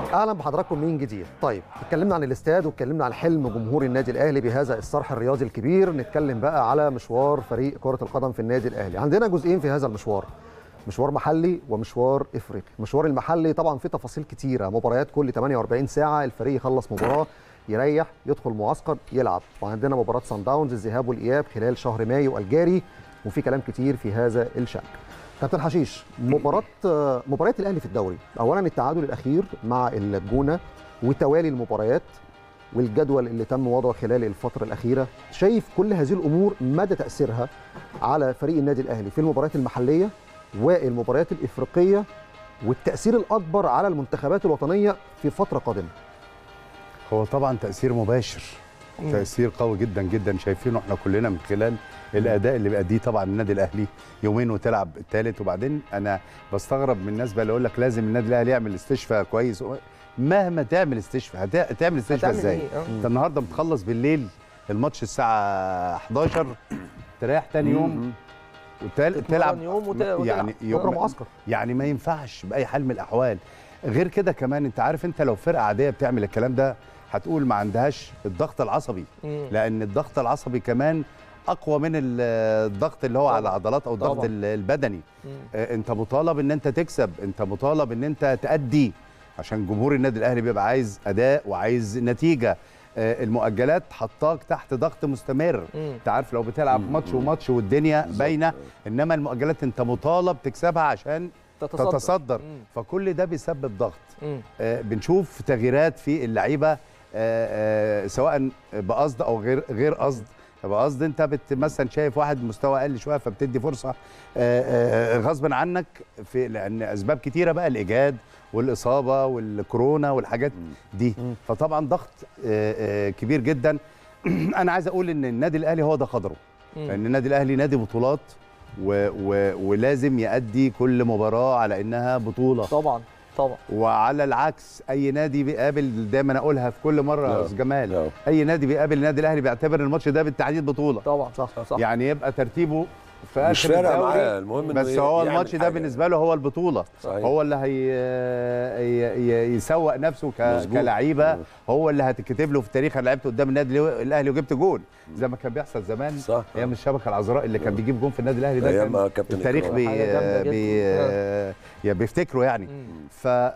اهلا بحضراتكم من جديد طيب اتكلمنا عن الاستاد واتكلمنا عن حلم جمهور النادي الاهلي بهذا الصرح الرياضي الكبير نتكلم بقى على مشوار فريق كره القدم في النادي الاهلي عندنا جزئين في هذا المشوار مشوار محلي ومشوار افريقي المشوار المحلي طبعا فيه تفاصيل كتيره مباريات كل 48 ساعه الفريق يخلص مباراه يريح يدخل معسكر يلعب وعندنا مباراه سان داونز الذهاب والاياب خلال شهر مايو الجاري وفي كلام كتير في هذا الشان كابتن حشيش مباراه مباريات الاهلي في الدوري اولا التعادل الاخير مع الجونه وتوالي المباريات والجدول اللي تم وضعه خلال الفتره الاخيره شايف كل هذه الامور مدى تاثيرها على فريق النادي الاهلي في المباريات المحليه والمباريات الافريقيه والتاثير الاكبر على المنتخبات الوطنيه في فتره قادمه هو طبعا تاثير مباشر مم. تاثير قوي جدا جدا شايفينه احنا كلنا من خلال الاداء اللي بيأديه طبعا النادي الاهلي يومين وتلعب الثالث وبعدين انا بستغرب من الناس بقى اللي يقول لك لازم النادي الاهلي يعمل استشفاء كويس مهما تعمل استشفاء هت- هتعمل استشفاء هتعمل ازاي؟ إيه؟ آه. انت النهارده بتخلص بالليل الماتش الساعه 11 تريح تاني يوم وتلعب تتمرن يوم وت- وتلعب. يعني بكره معسكر يعني ما ينفعش باي حال من الاحوال غير كده كمان انت عارف انت لو فرقه عاديه بتعمل الكلام ده هتقول ما عندهاش الضغط العصبي مم. لان الضغط العصبي كمان اقوى من ال- الضغط اللي هو على العضلات او الضغط طبعاً. ال- البدني مم. آه، انت مطالب ان انت تكسب انت مطالب ان انت تأدي عشان جمهور النادي الاهلي بيبقى عايز اداء وعايز نتيجه آه، المؤجلات حطاك تحت ضغط مستمر مم. انت عارف لو بتلعب ماتش وماتش والدنيا باينه انما المؤجلات انت مطالب تكسبها عشان تتصدر, تتصدر مم. فكل ده بيسبب ضغط مم. آه، بنشوف تغييرات في اللعيبه آه، آه، سواء بقصد او غير غير قصد بقصد انت بت مثلا شايف واحد مستوى اقل شويه فبتدي فرصه آه، آه، غصبا عنك في لان اسباب كتيره بقى الاجهاد والاصابه والكورونا والحاجات دي فطبعا ضغط آه، آه، كبير جدا انا عايز اقول ان النادي الاهلي هو ده قدره مم. لان النادي الاهلي نادي بطولات و و ولازم يأدي كل مباراه على انها بطوله طبعا طبعا وعلى العكس اي نادي بيقابل دايما اقولها في كل مره يا لا. استاذ جمال لا. اي نادي بيقابل النادي الاهلي بيعتبر الماتش ده بالتحديد بطوله طبعا صح صح يعني يبقى ترتيبه في مش اخر فارقه الدوري معاه المهم إنه بس ي- هو يعمل الماتش ده حاجة. بالنسبه له هو البطوله صحيح. هو اللي هي ي- ي- يسوق نفسه ك... مظبوط. كلعيبه مم. هو اللي هتكتب له في تاريخ انا لعبت قدام النادي الاهلي وجبت جول زي ما كان بيحصل زمان صح. ايام الشبكه العذراء اللي كان بيجيب جول في النادي الاهلي ده أيام كان كابتن التاريخ إكرام. بي... حاجة جامدة جدا. بي... يعني بيفتكروا يعني مم.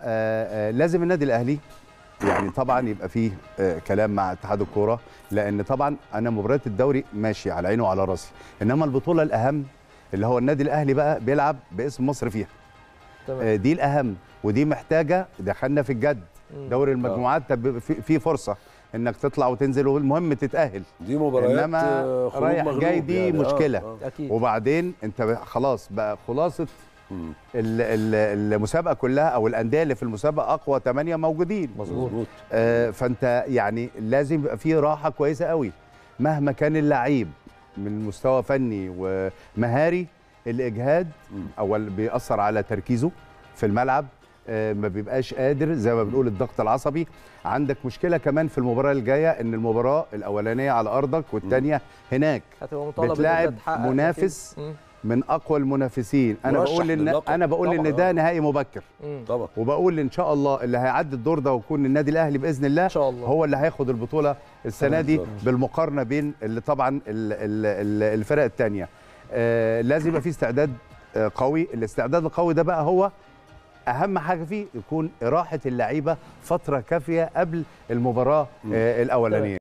فلازم النادي الاهلي يعني طبعا يبقى فيه آه، كلام مع اتحاد الكوره لان طبعا انا مباريات الدوري ماشي على عيني وعلى راسي انما البطوله الاهم اللي هو النادي الاهلي بقى بيلعب باسم مصر فيها تمام آه، دي الاهم ودي محتاجه دخلنا في الجد مم. دوري المجموعات طب في في فرصه انك تطلع وتنزل والمهم تتاهل دي مباريات إنما آه، خروج رايح مغلوب جاي دي يعني. آه، مشكلة. آه. اكيد وبعدين انت ب- خلاص بقى خلاصه مم. ال- ال- المسابقه كلها او الانديه اللي في المسابقه اقوى ثمانيه موجودين مظبوط آه، فانت يعني لازم يبقى فيه راحه كويسه قوي مهما كان اللعيب من مستوى فني ومهاري الاجهاد مم. اول بيأثر على تركيزه في الملعب آه، ما بيبقاش قادر زي ما بنقول الضغط العصبي عندك مشكله كمان في المباراه الجايه ان المباراه الاولانيه على ارضك والثانيه هناك هتبقى مطالب إن بتلاعب أنت تحقق منافس أكيد. مم. من اقوى المنافسين انا مرشح بقول ان للقب. انا بقول طبعاً. ان ده نهائي مبكر مم. طبعا وبقول ان شاء الله اللي هيعدي الدور ده ويكون النادي الاهلي باذن الله ان شاء الله هو اللي هياخد البطوله السنه دي بالظبط. بالمقارنه بين اللي طبعا ال- ال- ال- الفرق الثانيه آه لازم يبقى في استعداد آه قوي الاستعداد القوي ده بقى هو اهم حاجه فيه يكون راحه اللعيبه فتره كافيه قبل المباراه آه الاولانيه